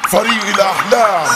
فريق الأحلام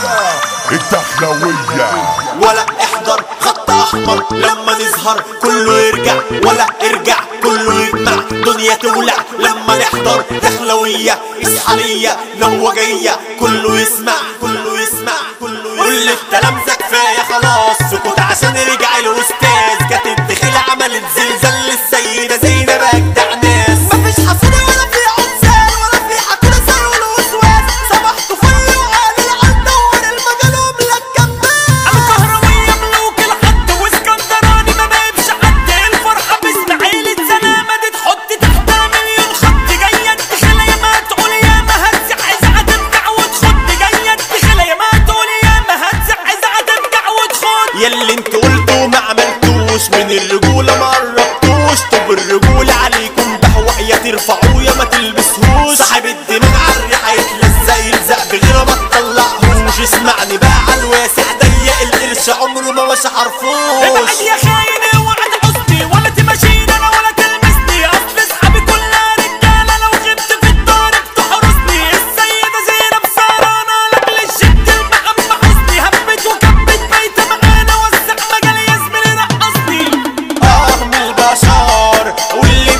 الدخلوية ولا احضر خط احمر لما نظهر كله يرجع ولا ارجع كله يجمع دنيا تولع لما نحضر دخلوية اسحالية نوجية كله يسمع كله يسمع كله يسمع كل التلامذة كفاية خلاص سكوت عشان رجع الاستاذ كانت دخيلة عملت زلزال للسيدة زينب اجدع ناس مفيش حصري ولا في عنصار ولا في حقيقة سر ولا وسواس صبحت فل وقال العرض دور المجال وملك كمان انا كهروية ملوك الحد واسكندراني ما بقيبش حد الفرحة باسماعيل الزنامة دي تحط تحتها مليون خط جاية تخلى يا ما تقول يا ما هتزع عايزة ترجع وتخد جاية تخلى يا ما تقول يا ما هتزع عايزة ترجع وتخد ياللي انت قلته ما عملتوش من الرجولة ما قربتوش طب الرجولة عليكم بحوق يا ترفعوه يا ما تلبسهوش صاحب الدماغ عالريحة يتلزق يلزق بغيره ما تطلعهوش اسمعني بقى على الواسع ضيق القرش عمره ما مشى حرفوش ابعد يا خاين اوعى تحسني ولا تمشيني انا ولا تلمسني اصل اصحابي كلها رجاله لو غبت في الدار بتحرسني السيده زينب سهرانه لاجل الشد المحمى حسني هبت وكبت بيت معانا وسع مجال يا زميلي رقصني اه من البشر واللي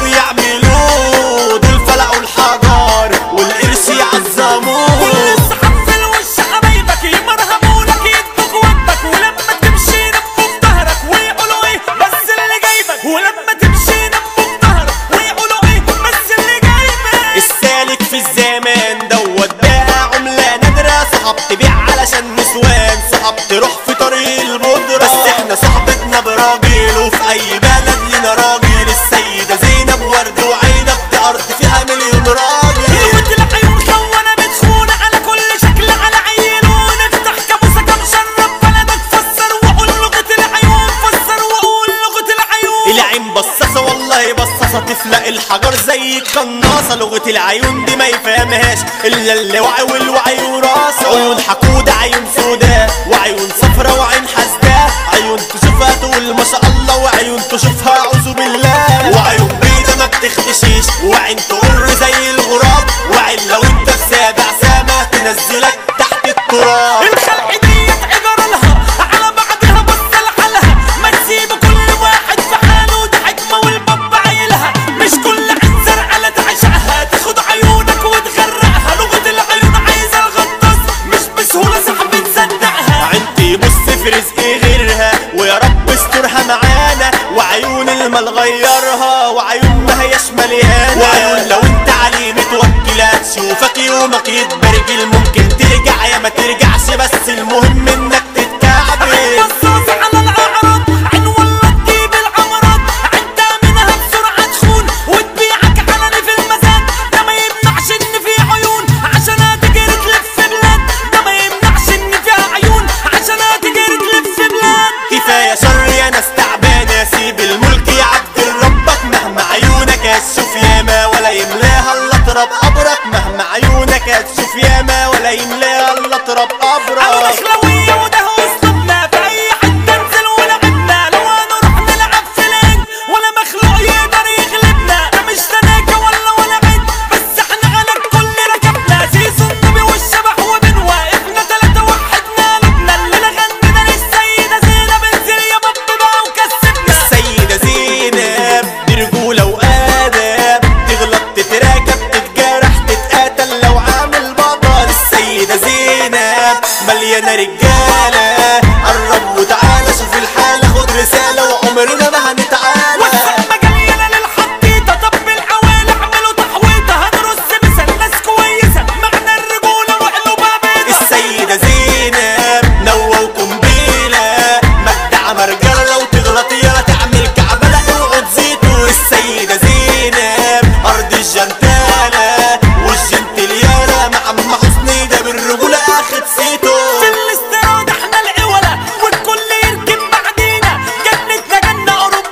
بيعملوه دول فلقوا الحجر والقرش يعظموه كل الصحاب في الوش حبايبك يمرهمولك يدوك وجبك ولما تمشي نموا في ظهرك ويقولوا ايه بس اللي جايبك ولما تمشي نموا في ظهرك ويقولوا ايه بس اللي جايبك السالك في الزمان دوت بقى عملة نادرة صحاب تبيع علشان نسوان صحاب تروح في طريق البودرة بس احنا صحبتنا براجل وفي اي بلد لينا راجل السيدة زينب ورد وعنب دي ارض فيها مليون راجل قوة العيون خونة بتخون على كل شكل على عيون افتح كابوسة كم شرب بلدك فسر وقول لغة العيون فسر وقول لغة العيون العين بصاصة والله بصاصة تفلق الحجر زي القناصة لغة العيون دي ما يفهمهاش إلا اللي وعي والوعي وراسه عيون حقودة عيون سوداء وعيون صفرا وعين حسداء عيون تشوفها تقول ما شاء الله وعيون تشوفها أعوذ بالله وعيون بيضة ما بتختشيش وعين تقر زي الغراب وعين لو انت في سابع سما تنزلك تحت التراب الخلق دي عبر لها على بعضها بص لحالها ما تسيب كل واحد في حاله ده حكمة والباب عيلها مش كل عنزر على تعشقها تاخد عيونك وتغرقها لغة العيون عايزة الغطاس مش بسهولة صاحبي تصدقها عندي بص في رزقي غيرها ويا رب استرها معانا وعيون المال غيرها وعيون ما هياش مليانة وعيون لو انت عليه متوكلة تشوفك يومك يتبرجل ممكن ترجع يا ما ترجعش بس المهم انك تتكعبل بصاص على الاعراض عين ولا تجيب العمرات عدى منها بسرعه تخون وتبيعك علني في المزاد ده ما يمنعش ان في عيون عشان تجري تلف بلاد ده ما يمنعش ان فيها عيون عشان تجري تلف بلاد كفاية شر يا ناس تعبانة سيب الملك يا عبد ربك مهما عيونك هتشوف ياما ولا يملاها الا تراب قبرك مهما عيونك هتشوف ياما ولا يملاها الا تراب او قبرك دخلوية وده هو اسلوبنا في اي حتة ننزل ولعبنا لو هنروح نلعب في لين ولا مخلوق يقدر يغلبنا ده مش تناكة ولا ولا عيد بس احنا على الكل ركبنا سيسو النبي والشبح ومن واقفنا تلاتة وحدنا لبنا اللي غنينا للسيدة زينب انزل يا باب بقى وكسبنا السيدة زينب دي رجولة وآداب تغلط تتراكب تتجرح تتقاتل لو عامل بطل السيدة زينب مليانة رجالة قرب وتعالى شوف الحالة خد رسالة وعمرنا ما هنتعالى وسع مجالينا للحطيطة طب الحوالي اعملوا تحويطة هنرص مثل ناس كويسة معنى الرجولة وقلوبها بيضة السيدة زينب نوى وقنبيلة مجدع مرجلة لو تغلط يلا تعمل كعبة لا اوعوا تزيدوا السيدة زينب أرض الجنتالة والجنتليانة مع عم حسني ده بالرجولة أخد سيته في الاستيراد احنا العولة والكل يركب بعدينا جنتنا جنة أوروبا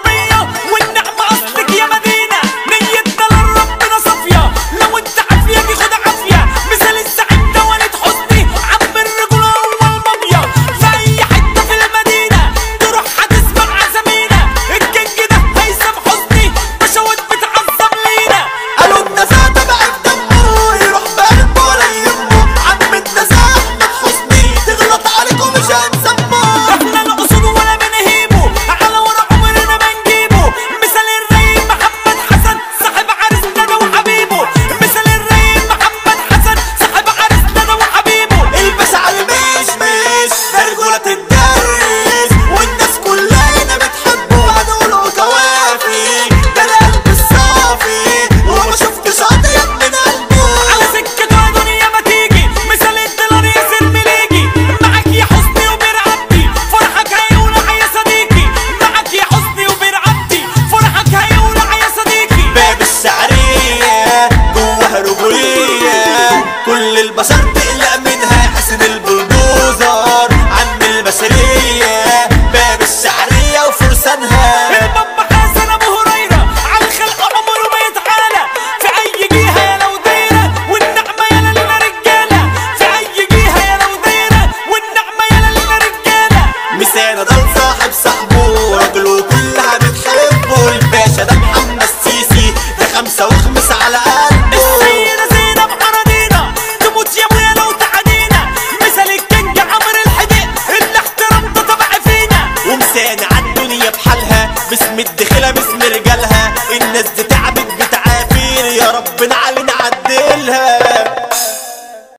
مدخلة باسم رجالها الناس دي